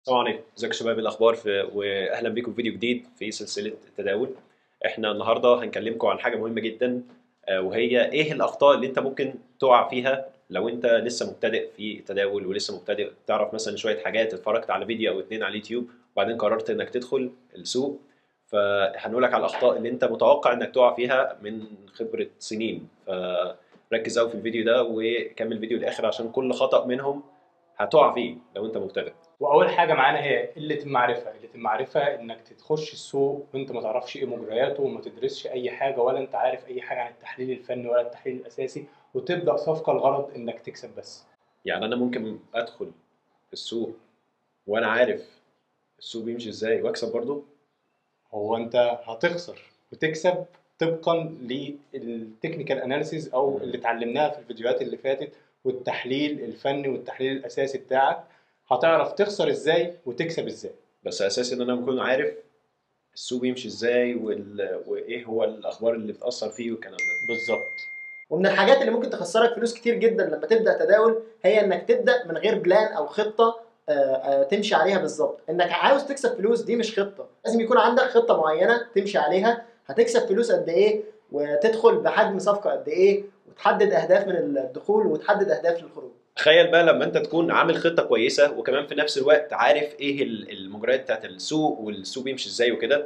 السلام عليكم ازيكم يا شباب إيه الاخبار في واهلا بيكم في فيديو جديد في سلسله التداول احنا النهارده هنكلمكم عن حاجه مهمه جدا آه، وهي ايه الاخطاء اللي انت ممكن تقع فيها لو انت لسه مبتدئ في التداول ولسه مبتدئ تعرف مثلا شويه حاجات اتفرجت على فيديو او اتنين على اليوتيوب وبعدين قررت انك تدخل السوق فهنقول لك على الاخطاء اللي انت متوقع انك تقع فيها من خبره سنين فركز قوي في الفيديو ده وكمل الفيديو للاخر عشان كل خطا منهم هتقع فيه لو انت مبتدئ واول حاجه معانا هي قله المعرفه قله المعرفه انك تخش السوق وانت ما تعرفش ايه مجرياته وما تدرسش اي حاجه ولا انت عارف اي حاجه عن التحليل الفني ولا التحليل الاساسي وتبدا صفقه الغرض انك تكسب بس يعني انا ممكن ادخل السوق وانا عارف السوق بيمشي ازاي واكسب برضه هو انت هتخسر وتكسب طبقا للتكنيكال اناليسيز او اللي اتعلمناها في الفيديوهات اللي فاتت والتحليل الفني والتحليل الاساسي بتاعك هتعرف تخسر ازاي وتكسب ازاي بس اساسي ان انا بكون عارف السوق بيمشي ازاي وال... وايه هو الاخبار اللي بتاثر فيه والكلام ده بالظبط ومن الحاجات اللي ممكن تخسرك فلوس كتير جدا لما تبدا تداول هي انك تبدا من غير بلان او خطه آه، آه، تمشي عليها بالظبط انك عاوز تكسب فلوس دي مش خطه لازم يكون عندك خطه معينه تمشي عليها هتكسب فلوس قد ايه وتدخل بحجم صفقه قد ايه وتحدد اهداف من الدخول وتحدد اهداف للخروج تخيل بقى لما انت تكون عامل خطه كويسه وكمان في نفس الوقت عارف ايه ال- المجريات بتاعت السوق والسوق بيمشي ازاي وكده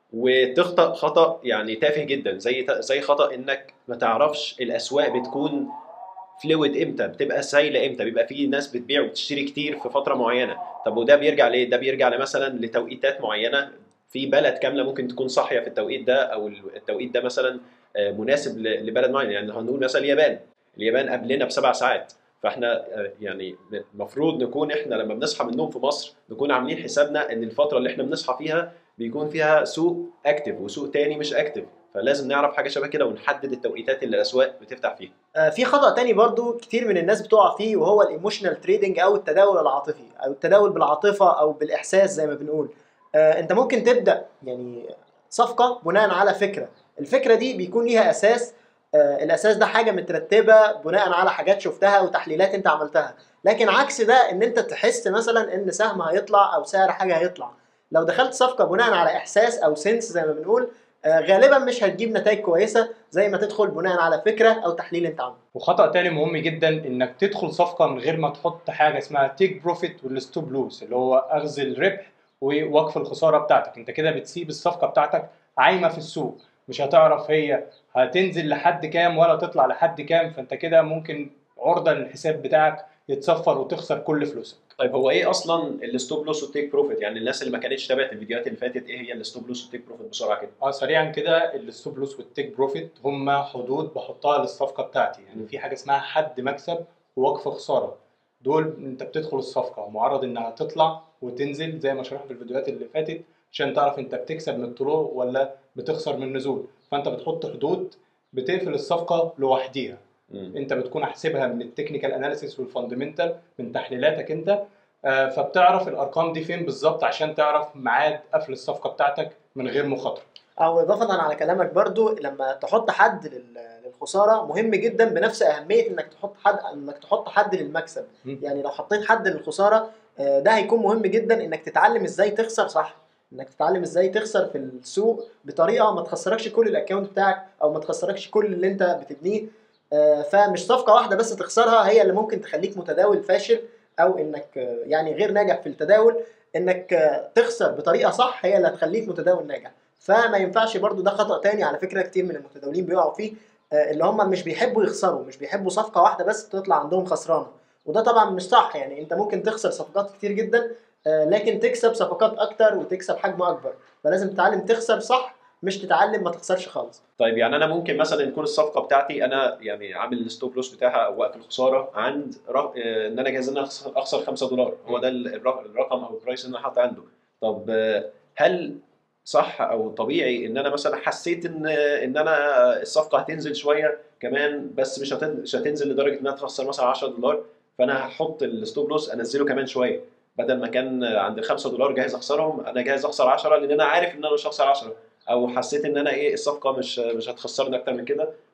وتخطأ خطأ يعني تافه جدا زي زي خطأ انك ما تعرفش الاسواق بتكون فلويد امتى بتبقى سايله امتى بيبقى في ناس بتبيع وبتشتري كتير في فتره معينه طب وده بيرجع ليه ده بيرجع مثلا لتوقيتات معينه في بلد كامله ممكن تكون صاحيه في التوقيت ده او التوقيت ده مثلا آه، مناسب ل- لبلد معين يعني هنقول مثلا اليابان اليابان قبلنا بسبع ساعات فاحنا آه، يعني المفروض نكون احنا لما بنصحى من النوم في مصر نكون عاملين حسابنا ان الفتره اللي احنا بنصحى فيها بيكون فيها سوق اكتف وسوق تاني مش اكتف فلازم نعرف حاجه شبه كده ونحدد التوقيتات اللي الاسواق بتفتح فيها آه، في خطأ تاني برضو كتير من الناس بتقع فيه وهو الايموشنال تريدنج او التداول العاطفي او التداول بالعاطفة او بالاحساس زي ما بنقول آه، انت ممكن تبدأ يعني صفقة بناء على فكرة الفكرة دي بيكون ليها اساس آه، الاساس ده حاجة مترتبة بناء على حاجات شفتها وتحليلات انت عملتها لكن عكس ده ان انت تحس مثلا ان سهم هيطلع او سعر حاجة هيطلع لو دخلت صفقة بناء على احساس او سنس زي ما بنقول آه، غالبا مش هتجيب نتائج كويسة زي ما تدخل بناء على فكرة او تحليل انت عامله وخطأ تاني مهم جدا انك تدخل صفقة من غير ما تحط حاجة اسمها تيك بروفيت والستوب لوس اللي هو اخذ الربح ووقف الخسارة بتاعتك انت كده بتسيب الصفقة بتاعتك عايمة في السوق مش هتعرف هي هتنزل لحد كام ولا تطلع لحد كام فانت كده ممكن عرضة للحساب بتاعك يتصفر وتخسر كل فلوسك طيب هو ايه اصلا الستوب لوس والتيك بروفيت يعني الناس اللي ما كانتش تابعت الفيديوهات اللي فاتت ايه هي الستوب لوس والتيك بروفيت بسرعه كده اه سريعا كده الستوب لوس والتيك بروفيت هم حدود بحطها للصفقه بتاعتي يعني م. في حاجه اسمها حد مكسب ووقف خساره دول انت بتدخل الصفقه معرض انها تطلع وتنزل زي ما شرحنا في الفيديوهات اللي فاتت عشان تعرف انت بتكسب من الطلوع ولا بتخسر من النزول فانت بتحط حدود بتقفل الصفقه لوحديها مم. انت بتكون حاسبها من التكنيكال اناليسيس والفاندمنتال من تحليلاتك انت آه، فبتعرف الارقام دي فين بالظبط عشان تعرف ميعاد قفل الصفقه بتاعتك من غير مخاطره او اضافه على كلامك برضو لما تحط حد لل- للخساره مهم جدا بنفس اهميه انك تحط حد انك تحط حد للمكسب م. يعني لو حطيت حد للخساره آه، ده هيكون مهم جدا انك تتعلم ازاي تخسر صح انك تتعلم ازاي تخسر في السوق بطريقه ما تخسركش كل الاكونت بتاعك او ما تخسركش كل اللي انت بتبنيه آه، فمش صفقه واحده بس تخسرها هي اللي ممكن تخليك متداول فاشل او انك آه، يعني غير ناجح في التداول انك آه، تخسر بطريقه صح هي اللي هتخليك متداول ناجح فما ينفعش برضو ده خطأ تاني على فكرة كتير من المتداولين بيقعوا فيه آه، اللي هم مش بيحبوا يخسروا مش بيحبوا صفقة واحدة بس تطلع عندهم خسرانة وده طبعا مش صح يعني انت ممكن تخسر صفقات كتير جدا آه، لكن تكسب صفقات اكتر وتكسب حجم اكبر فلازم تتعلم تخسر صح مش تتعلم ما تخسرش خالص طيب يعني انا ممكن مثلا تكون الصفقه بتاعتي انا يعني عامل الستوب لوس بتاعها او وقف الخساره عند رق... آه، ان انا جاهز ان انا أخسر- اخسر 5 دولار هو ده الرق- الرقم او البرايس اللي انا حاطط عنده طب آه، هل صح او طبيعي ان انا مثلا حسيت ان ان انا الصفقه هتنزل شويه كمان بس مش هتن- مش هتنزل لدرجه انها تخسر مثلا 10 دولار فانا هحط الستوب لوس انزله كمان شويه بدل ما كان عند ال 5 دولار جاهز اخسرهم انا جاهز اخسر 10 لان انا عارف ان انا مش هخسر 10 او حسيت ان انا ايه الصفقه مش مش هتخسرني اكتر من كده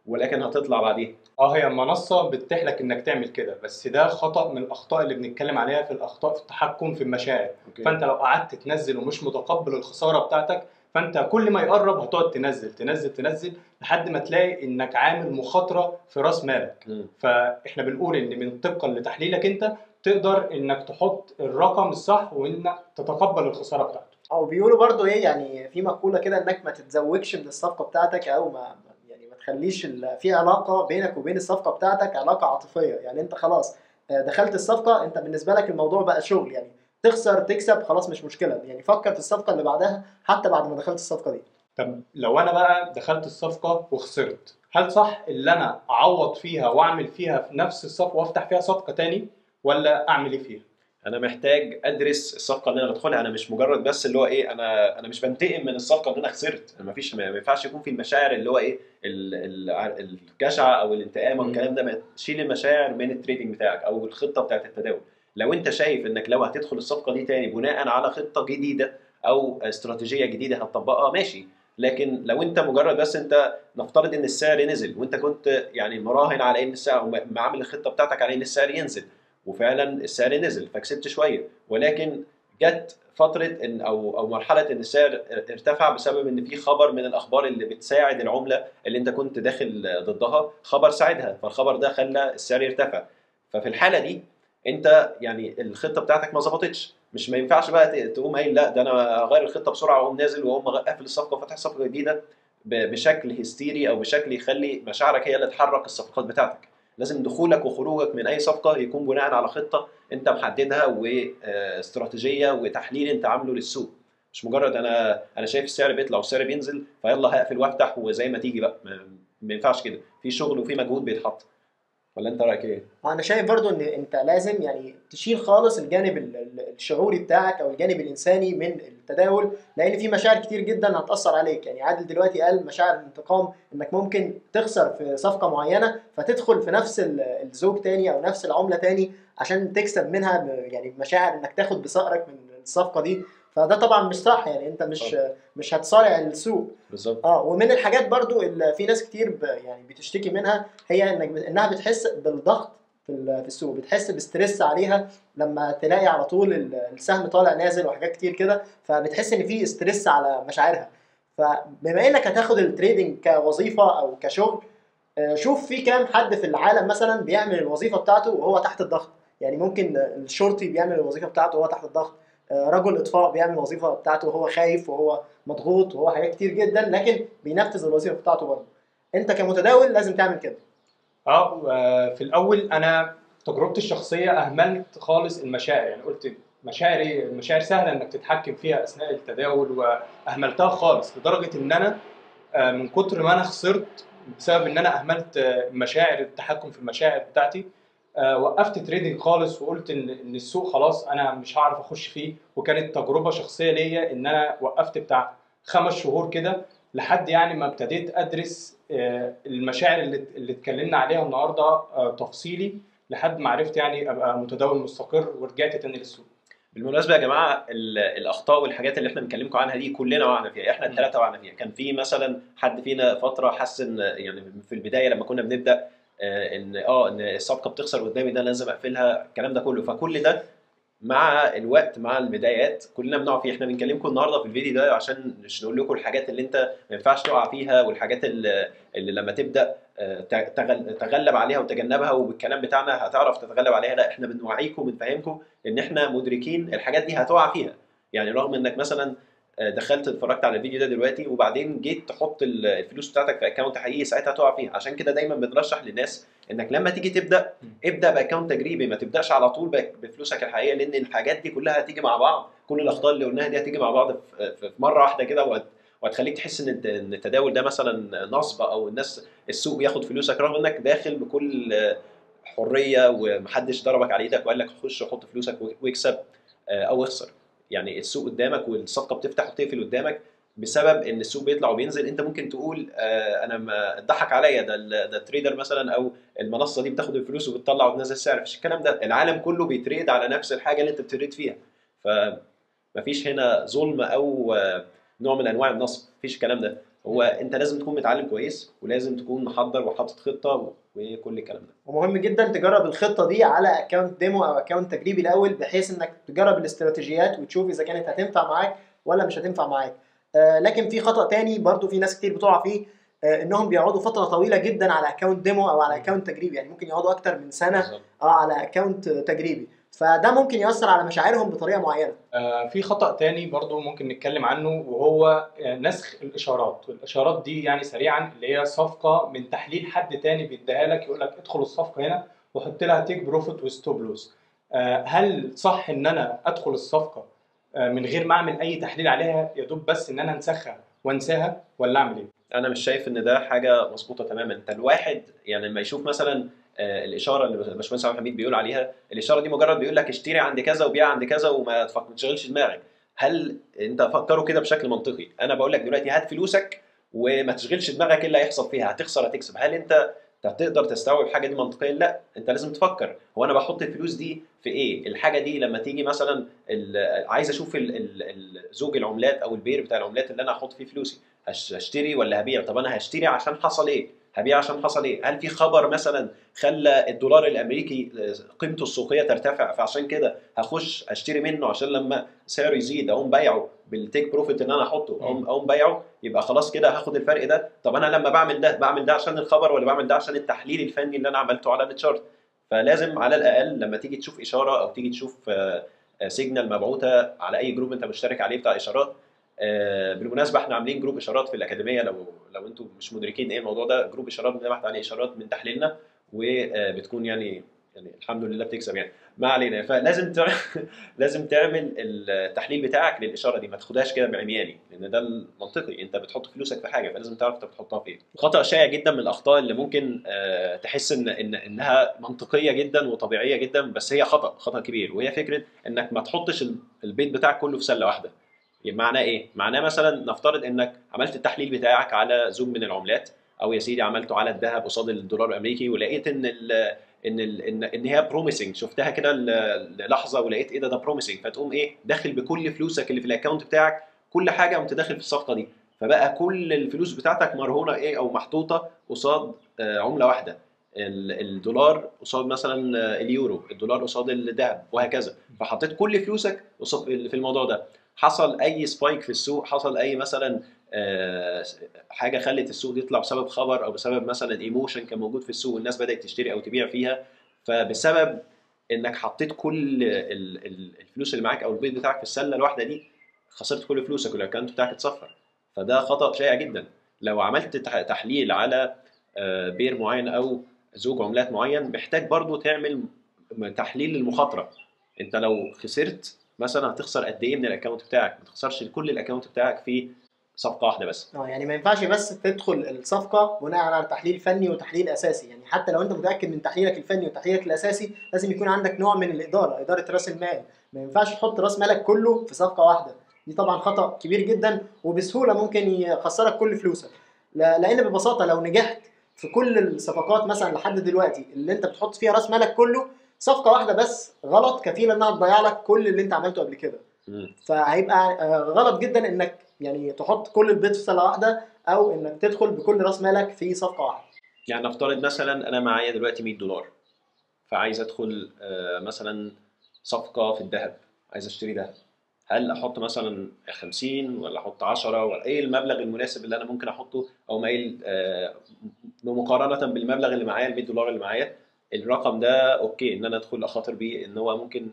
ولكن هتطلع بعدين اه هي منصه بتتيح لك انك تعمل كده بس ده خطا من الاخطاء اللي بنتكلم عليها في الاخطاء في التحكم في المشاعر فانت لو قعدت تنزل ومش متقبل الخساره بتاعتك فانت كل ما يقرب هتقعد تنزل تنزل تنزل لحد ما تلاقي انك عامل مخاطره في راس مالك مم. فاحنا بنقول ان من طبقا لتحليلك انت تقدر انك تحط الرقم الصح وانك تتقبل الخساره بتاعته او بيقولوا برضو ايه يعني في مقوله كده انك ما تتزوجش من الصفقه بتاعتك او ما يعني ما تخليش ال- في علاقه بينك وبين الصفقه بتاعتك علاقه عاطفيه يعني انت خلاص آه، دخلت الصفقه انت بالنسبه لك الموضوع بقى شغل يعني تخسر تكسب خلاص مش مشكله يعني فكر في الصفقه اللي بعدها حتى بعد ما دخلت الصفقه دي طب لو انا بقى دخلت الصفقه وخسرت هل صح اللي انا اعوض فيها واعمل فيها في نفس الصفقه وافتح فيها صفقه تاني ولا اعمل ايه فيها انا محتاج ادرس الصفقه اللي انا بدخلها انا مش مجرد بس اللي هو ايه انا انا مش بنتقم من الصفقه ان انا خسرت ما فيش ما ينفعش يكون في المشاعر اللي هو ايه ال- ال- الجشع او الانتقام مم. والكلام ده ما شيل المشاعر من التريدنج بتاعك او الخطه بتاعت التداول لو انت شايف انك لو هتدخل الصفقه دي تاني بناء على خطه جديده او استراتيجيه جديده هتطبقها ماشي لكن لو انت مجرد بس انت نفترض ان السعر نزل وانت كنت يعني مراهن على ان السعر او معامل الخطه بتاعتك على ان السعر ينزل وفعلا السعر نزل فكسبت شويه ولكن جت فتره ان او او مرحله ان السعر ارتفع بسبب ان في خبر من الاخبار اللي بتساعد العمله اللي انت كنت داخل ضدها خبر ساعدها فالخبر ده خلى السعر يرتفع ففي الحاله دي انت يعني الخطه بتاعتك ما ظبطتش مش ما ينفعش بقى ت- تقوم قايل لا ده انا هغير الخطه بسرعه واقوم نازل واقوم قافل الصفقه وفاتح صفقه جديده ب- بشكل هستيري او بشكل يخلي مشاعرك هي اللي تحرك الصفقات بتاعتك لازم دخولك وخروجك من اي صفقه يكون بناء على خطه انت محددها واستراتيجيه وتحليل انت عامله للسوق مش مجرد انا انا شايف السعر بيطلع والسعر بينزل فيلا هقفل وافتح وزي ما تيجي بقى ما, ما ينفعش كده في شغل وفي مجهود بيتحط ولا انت رايك ايه؟ انا شايف برضو ان انت لازم يعني تشيل خالص الجانب ال- ال- الشعوري بتاعك او الجانب الانساني من التداول لان في مشاعر كتير جدا هتاثر عليك يعني عادل دلوقتي قال مشاعر الانتقام انك ممكن تخسر في صفقه معينه فتدخل في نفس ال- الزوج تاني او نفس العمله تاني عشان تكسب منها ب- يعني مشاعر انك تاخد بصقرك من الصفقه دي فده طبعا مش صح يعني انت مش مش هتصارع السوق بالظبط اه ومن الحاجات برضو اللي في ناس كتير ب يعني بتشتكي منها هي انك انها بتحس بالضغط في ال- في السوق بتحس بستريس عليها لما تلاقي على طول ال- السهم طالع نازل وحاجات كتير كده فبتحس ان في ستريس على مشاعرها فبما انك هتاخد التريدنج كوظيفه او كشغل آه، شوف في كام حد في العالم مثلا بيعمل الوظيفه بتاعته وهو تحت الضغط يعني ممكن الشرطي بيعمل الوظيفه بتاعته وهو تحت الضغط آه، رجل اطفاء بيعمل الوظيفه بتاعته وهو خايف وهو مضغوط وهو حاجات كتير جدا لكن بينفذ الوظيفه بتاعته برضه انت كمتداول لازم تعمل كده اه آه، في الاول انا تجربتي الشخصيه اهملت خالص المشاعر يعني قلت مشاعري المشاعر سهله انك تتحكم فيها اثناء التداول واهملتها خالص لدرجه ان انا آه، من كتر ما انا خسرت بسبب ان انا اهملت آه، مشاعر التحكم في المشاعر بتاعتي آه، وقفت تريدنج خالص وقلت ان ان السوق خلاص انا مش هعرف اخش فيه وكانت تجربه شخصيه ليا ان انا وقفت بتاع خمس شهور كده لحد يعني ما ابتديت ادرس آه، المشاعر اللي اللي اتكلمنا عليها النهارده آه، تفصيلي لحد ما عرفت يعني ابقى متداول مستقر ورجعت تاني للسوق بالمناسبه يا جماعه ال- الاخطاء والحاجات اللي احنا بنكلمكم عنها دي كلنا وقعنا فيها احنا الثلاثه وقعنا فيها كان في مثلا حد فينا فتره حس ان يعني في البدايه لما كنا بنبدا آه، ان اه ان الصفقه بتخسر قدامي ده لازم اقفلها الكلام ده كله فكل ده مع الوقت مع البدايات كلنا بنقع فيه احنا بنكلمكم النهارده في الفيديو ده عشان مش نقول لكم الحاجات اللي انت ما ينفعش تقع فيها والحاجات اللي, اللي لما تبدا آه، تغل- تغلب عليها وتجنبها وبالكلام بتاعنا هتعرف تتغلب عليها لا احنا بنوعيكم وبنفهمكم ان احنا مدركين الحاجات دي هتقع فيها يعني رغم انك مثلا آه، دخلت اتفرجت على الفيديو ده دلوقتي وبعدين جيت تحط ال- الفلوس بتاعتك في اكونت حقيقي ساعتها تقع فيها عشان كده دايما بنرشح للناس انك لما تيجي تبدا ابدا باكونت تجريبي ما تبداش على طول بك- بفلوسك الحقيقيه لان الحاجات دي كلها هتيجي مع بعض كل الاخطاء اللي قلناها دي هتيجي مع بعض في في مره واحده كده وهت- وهتخليك تحس ان الت- ان التداول ده مثلا نصب او الناس السوق بياخد فلوسك رغم انك داخل بكل آه، حريه ومحدش ضربك على ايدك وقال لك خش وحط فلوسك واكسب آه، او اخسر يعني السوق قدامك والصفقه بتفتح وتقفل قدامك بسبب ان السوق بيطلع وبينزل انت ممكن تقول آه، انا ما اتضحك عليا ده ال- ده التريدر مثلا او المنصه دي بتاخد الفلوس وبتطلع وتنزل السعر مفيش الكلام ده العالم كله بيتريد على نفس الحاجه اللي انت بتريد فيها فمفيش هنا ظلم او آه، نوع من انواع النصب مفيش الكلام ده هو انت لازم تكون متعلم كويس ولازم تكون محضر وحاطط خطه وكل الكلام ده ومهم جدا تجرب الخطه دي على اكونت ديمو او اكونت تجريبي الاول بحيث انك تجرب الاستراتيجيات وتشوف اذا كانت هتنفع معاك ولا مش هتنفع معاك آه لكن في خطا تاني برضو في ناس كتير بتقع فيه آه انهم بيقعدوا فتره طويله جدا على اكونت ديمو او على اكونت تجريبي يعني ممكن يقعدوا اكتر من سنه بالظبط. اه على اكونت تجريبي فده ممكن ياثر على مشاعرهم بطريقه معينه آه، في خطأ تاني برضو ممكن نتكلم عنه وهو آه، نسخ الإشارات والإشارات دي يعني سريعا اللي هي صفقة من تحليل حد تاني بيديها لك يقول لك ادخل الصفقة هنا وحط لها تيك بروفيت وستوب لوس هل صح ان انا ادخل الصفقة آه، من غير ما اعمل اي تحليل عليها يا دوب بس ان انا انسخها وانساها ولا اعمل ايه؟ انا مش شايف ان ده حاجه مظبوطه تماما انت الواحد يعني لما يشوف مثلا آه، الاشاره اللي باشمهندس عبد الحميد بيقول عليها الاشاره دي مجرد بيقول لك اشتري عند كذا وبيع عند كذا وما تفك- ما تشغلش دماغك هل انت فكروا كده بشكل منطقي انا بقول لك دلوقتي هات فلوسك وما تشغلش دماغك ايه اللي هيحصل فيها هتخسر هتكسب هل انت هتقدر تستوعب الحاجه دي منطقيا لا انت لازم تفكر هو انا بحط الفلوس دي في ايه الحاجه دي لما تيجي مثلا ال- عايز اشوف ال- ال- ال- زوج العملات او البير بتاع العملات اللي انا هحط فيه فلوسي هش- هشتري ولا هبيع طب انا هشتري عشان حصل ايه هبيع عشان حصل ايه هل في خبر مثلا خلى الدولار الامريكي قيمته السوقيه ترتفع فعشان كده هخش اشتري منه عشان لما سعره يزيد اقوم بايعه بالتيك بروفيت اللي انا احطه اقوم اقوم بايعه يبقى خلاص كده هاخد الفرق ده طب انا لما بعمل ده بعمل ده عشان الخبر ولا بعمل ده عشان التحليل الفني اللي انا عملته على التشارت فلازم على الاقل لما تيجي تشوف اشاره او تيجي تشوف سيجنال مبعوثه على اي جروب انت مشترك عليه بتاع اشارات آه، بالمناسبه احنا عاملين جروب اشارات في الاكاديميه لو لو انتم مش مدركين ايه الموضوع ده جروب اشارات بنبعت عليه اشارات من تحليلنا وبتكون يعني يعني الحمد لله بتكسب يعني ما علينا فلازم تعمل لازم تعمل التحليل بتاعك للاشاره دي ما تاخدهاش كده بعمياني لان ده المنطقي انت بتحط فلوسك في حاجه فلازم تعرف انت بتحطها فين خطا شائع جدا من الاخطاء اللي ممكن آه، تحس ان ان انها منطقيه جدا وطبيعيه جدا بس هي خطا خطا كبير وهي فكره انك ما تحطش ال- البيت بتاعك كله في سله واحده معناه ايه؟ معناه مثلا نفترض انك عملت التحليل بتاعك على زوج من العملات او يا سيدي عملته على الذهب قصاد الدولار الامريكي ولقيت ان ال ان ال ان ان هي بروميسنج شفتها كده ل- للحظه ولقيت ايه ده ده بروميسنج فتقوم ايه داخل بكل فلوسك اللي في الاكونت بتاعك كل حاجه قمت داخل في الصفقه دي فبقى كل الفلوس بتاعتك مرهونه ايه او محطوطه قصاد آه، عمله واحده ال- الدولار قصاد مثلا آه، اليورو الدولار قصاد الذهب وهكذا فحطيت كل فلوسك قصاد في الموضوع ده حصل اي سبايك في السوق حصل اي مثلا آه، حاجه خلت السوق يطلع بسبب خبر او بسبب مثلا ايموشن كان موجود في السوق والناس بدات تشتري او تبيع فيها فبسبب انك حطيت كل ال- ال- الفلوس اللي معاك او البيض بتاعك في السله الواحده دي خسرت كل فلوسك والاكونت بتاعك اتصفر فده خطا شائع جدا لو عملت تح- تحليل على آه، بير معين او زوج عملات معين محتاج برضو تعمل م- تحليل للمخاطره انت لو خسرت مثلا هتخسر قد ايه من الاكونت بتاعك ما تخسرش كل الاكونت بتاعك في صفقه واحده بس اه يعني ما ينفعش بس تدخل الصفقه بناء على تحليل فني وتحليل اساسي يعني حتى لو انت متاكد من تحليلك الفني وتحليلك الاساسي لازم يكون عندك نوع من الاداره اداره راس المال ما ينفعش تحط راس مالك كله في صفقه واحده دي طبعا خطا كبير جدا وبسهوله ممكن يخسرك كل فلوسك لا- لان ببساطه لو نجحت في كل الصفقات مثلا لحد دلوقتي اللي انت بتحط فيها راس مالك كله صفقه واحده بس غلط كفيله انها تضيع لك كل اللي انت عملته قبل كده مم. فهيبقى آه، غلط جدا انك يعني تحط كل البيض في سله واحده او انك تدخل بكل راس مالك في صفقه واحده يعني نفترض مثلا انا معايا دلوقتي 100 دولار فعايز ادخل آه، مثلا صفقه في الذهب عايز اشتري ذهب هل احط مثلا 50 ولا احط 10 ولا ايه المبلغ المناسب اللي انا ممكن احطه او مايل آه، مقارنه بالمبلغ اللي معايا ال 100 دولار اللي معايا الرقم ده اوكي ان انا ادخل اخاطر بيه ان هو ممكن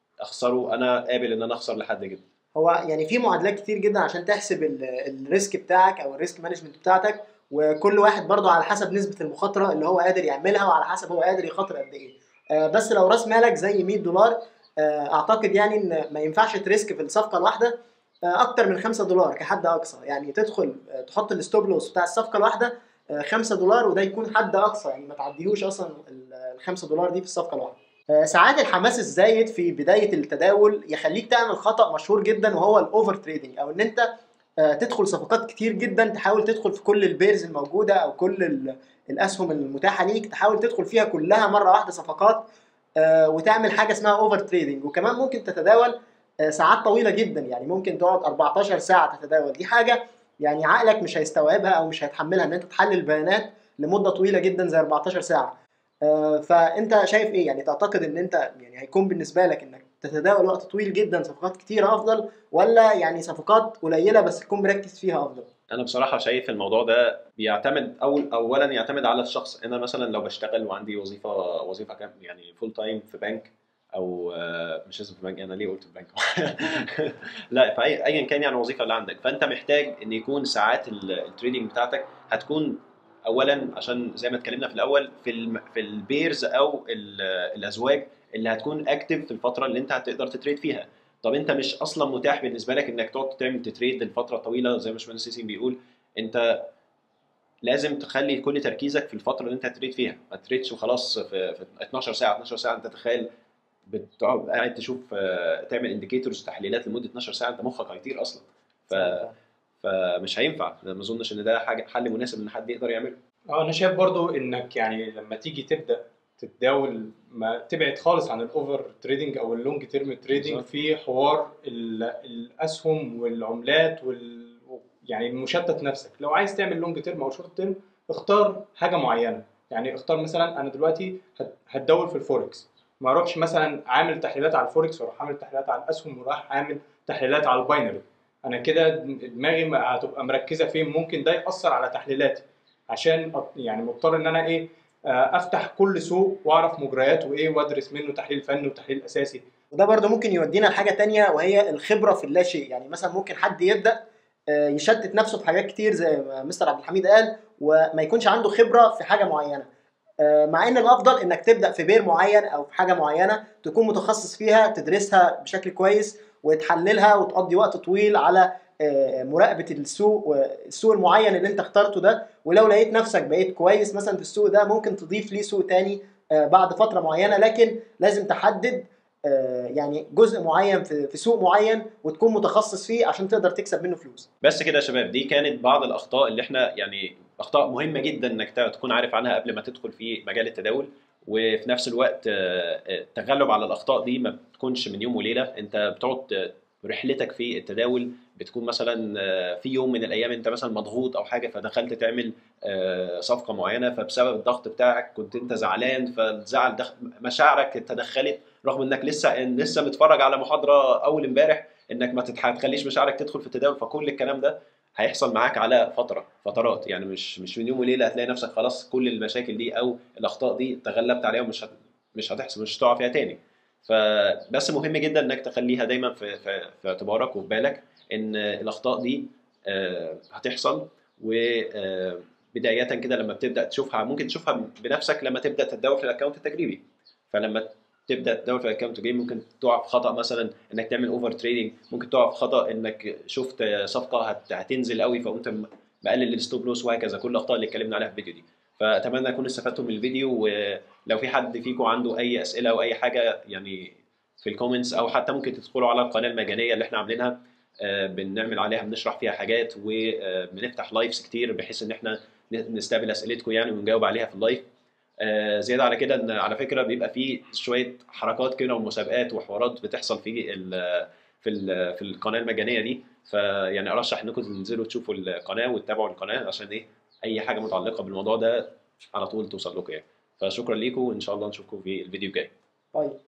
اخسره انا قابل ان انا اخسر لحد كده هو يعني في معادلات كتير جدا عشان تحسب ال- الريسك بتاعك او الريسك مانجمنت بتاعتك وكل واحد برضه على حسب نسبه المخاطره اللي هو قادر يعملها وعلى حسب هو قادر يخاطر قد ايه آه، بس لو راس مالك زي 100 دولار آه، اعتقد يعني ان ما ينفعش تريسك في الصفقه الواحده آه، اكتر من 5 دولار كحد اقصى يعني تدخل آه، تحط الستوب لوس بتاع الصفقه الواحده 5 دولار وده يكون حد اقصى يعني ما تعديهوش اصلا ال 5 دولار دي في الصفقه الواحده آه، ساعات الحماس الزايد في بدايه التداول يخليك تعمل خطا مشهور جدا وهو الاوفر تريدنج او ان انت آه، تدخل صفقات كتير جدا تحاول تدخل في كل البيرز الموجوده او كل ال- الاسهم المتاحه ليك تحاول تدخل فيها كلها مره واحده صفقات آه، وتعمل حاجه اسمها اوفر تريدنج وكمان ممكن تتداول آه، ساعات طويله جدا يعني ممكن تقعد 14 ساعه تتداول دي حاجه يعني عقلك مش هيستوعبها او مش هيتحملها ان انت تحلل بيانات لمده طويله جدا زي 14 ساعه آه، فانت شايف ايه يعني تعتقد ان انت يعني هيكون بالنسبه لك انك تتداول وقت طويل جدا صفقات كتيره افضل ولا يعني صفقات قليله بس تكون مركز فيها افضل انا بصراحه شايف الموضوع ده بيعتمد اول اولا يعتمد على الشخص انا مثلا لو بشتغل وعندي وظيفه وظيفه كام يعني فول تايم في بنك او آه، مش لازم في بنك انا ليه قلت في بنك لا فأي- ايا كان يعني الوظيفه اللي عندك فانت محتاج ان يكون ساعات ال- التريدينج بتاعتك هتكون اولا عشان زي ما اتكلمنا في الاول في الم... في البيرز او ال- الازواج اللي هتكون اكتف في الفتره اللي انت هتقدر تتريد فيها طب انت مش اصلا متاح بالنسبه لك انك تقعد تعمل تتريد لفتره طويله زي ما باشمهندس سيسي بيقول انت لازم تخلي كل تركيزك في الفتره اللي انت هتريد فيها ما تريدش وخلاص في, في 12 ساعه 12 ساعه انت تخيل بتقعد قاعد تشوف آه، تعمل انديكيتورز وتحليلات لمده 12 ساعه انت مخك هيطير اصلا ف... فمش هينفع أنا ما اظنش ان ده حاجه حل مناسب ان حد يقدر يعمله اه انا شايف برضو انك يعني لما تيجي تبدا تتداول ما تبعد خالص عن الاوفر تريدنج او اللونج تيرم تريدنج بالظبط. في حوار ال- الاسهم والعملات وال يعني مشتت نفسك لو عايز تعمل لونج تيرم او شورت تيرم اختار حاجه معينه يعني اختار مثلا انا دلوقتي هت- هتداول في الفوركس ما اروحش مثلا عامل تحليلات على الفوركس واروح عامل تحليلات على الاسهم وراح عامل تحليلات على الباينري انا كده دماغي ما- هتبقى مركزه فين ممكن ده ياثر على تحليلاتي عشان أط- يعني مضطر ان انا ايه آه، افتح كل سوق واعرف مجرياته ايه وادرس منه تحليل فني وتحليل اساسي وده برضو ممكن يودينا لحاجه تانية وهي الخبره في اللاشيء يعني مثلا ممكن حد يبدا آه، يشتت نفسه في حاجات كتير زي ما مستر عبد الحميد قال وما يكونش عنده خبره في حاجه معينه آه، مع ان الافضل انك تبدا في بير معين او في حاجه معينه تكون متخصص فيها تدرسها بشكل كويس وتحللها وتقضي وقت طويل على آه، مراقبه السوق والسوق المعين اللي انت اخترته ده ولو لقيت نفسك بقيت كويس مثلا في السوق ده ممكن تضيف ليه سوق تاني آه، بعد فتره معينه لكن لازم تحدد آه، يعني جزء معين في في سوق معين وتكون متخصص فيه عشان تقدر تكسب منه فلوس بس كده يا شباب دي كانت بعض الاخطاء اللي احنا يعني اخطاء مهمه جدا انك تكون عارف عنها قبل ما تدخل في مجال التداول وفي نفس الوقت آه، آه، التغلب على الاخطاء دي ما بتكونش من يوم وليله انت بتقعد آه، رحلتك في التداول بتكون مثلا آه، في يوم من الايام انت مثلا مضغوط او حاجه فدخلت تعمل آه، صفقه معينه فبسبب الضغط بتاعك كنت انت زعلان فالزعل دخ... مشاعرك تدخلت رغم انك لسه لسه متفرج على محاضره اول امبارح انك ما تتح- تخليش مشاعرك تدخل في التداول فكل الكلام ده هيحصل معاك على فتره فترات يعني مش مش من يوم وليله هتلاقي نفسك خلاص كل المشاكل دي او الاخطاء دي تغلبت عليها ومش هت... مش هتحصل مش هتقع فيها تاني فبس مهم جدا انك تخليها دايما في, في, في اعتبارك وفي بالك ان الاخطاء دي آه، هتحصل وبداية كده لما بتبدا تشوفها ممكن تشوفها بنفسك لما تبدا تتداول في الاكونت التجريبي فلما تبدا تدور في الاكونت التجريبي ممكن تقع في خطا مثلا انك تعمل اوفر تريدنج ممكن تقع في خطا انك شفت صفقه هت- هتنزل قوي فقمت م- مقلل الستوب لوس وهكذا كل الاخطاء اللي اتكلمنا عليها في الفيديو دي فاتمنى اكون استفدتم من الفيديو ولو في حد فيكم عنده اي اسئله او اي حاجه يعني في الكومنتس او حتى ممكن تدخلوا على القناه المجانيه اللي احنا عاملينها آه، بنعمل عليها بنشرح فيها حاجات وبنفتح لايفز كتير بحيث ان احنا ن- نستقبل اسئلتكم يعني ونجاوب عليها في اللايف آه، زياده على كده ان على فكره بيبقى في شويه حركات كده ومسابقات وحوارات بتحصل في ال في ال في القناه المجانيه دي فيعني ارشح انكم تنزلوا تشوفوا القناه وتتابعوا القناه عشان ايه اي حاجه متعلقه بالموضوع ده على طول توصل لكم يعني فشكرا ليكم وان شاء الله نشوفكم في الفيديو الجاي طيب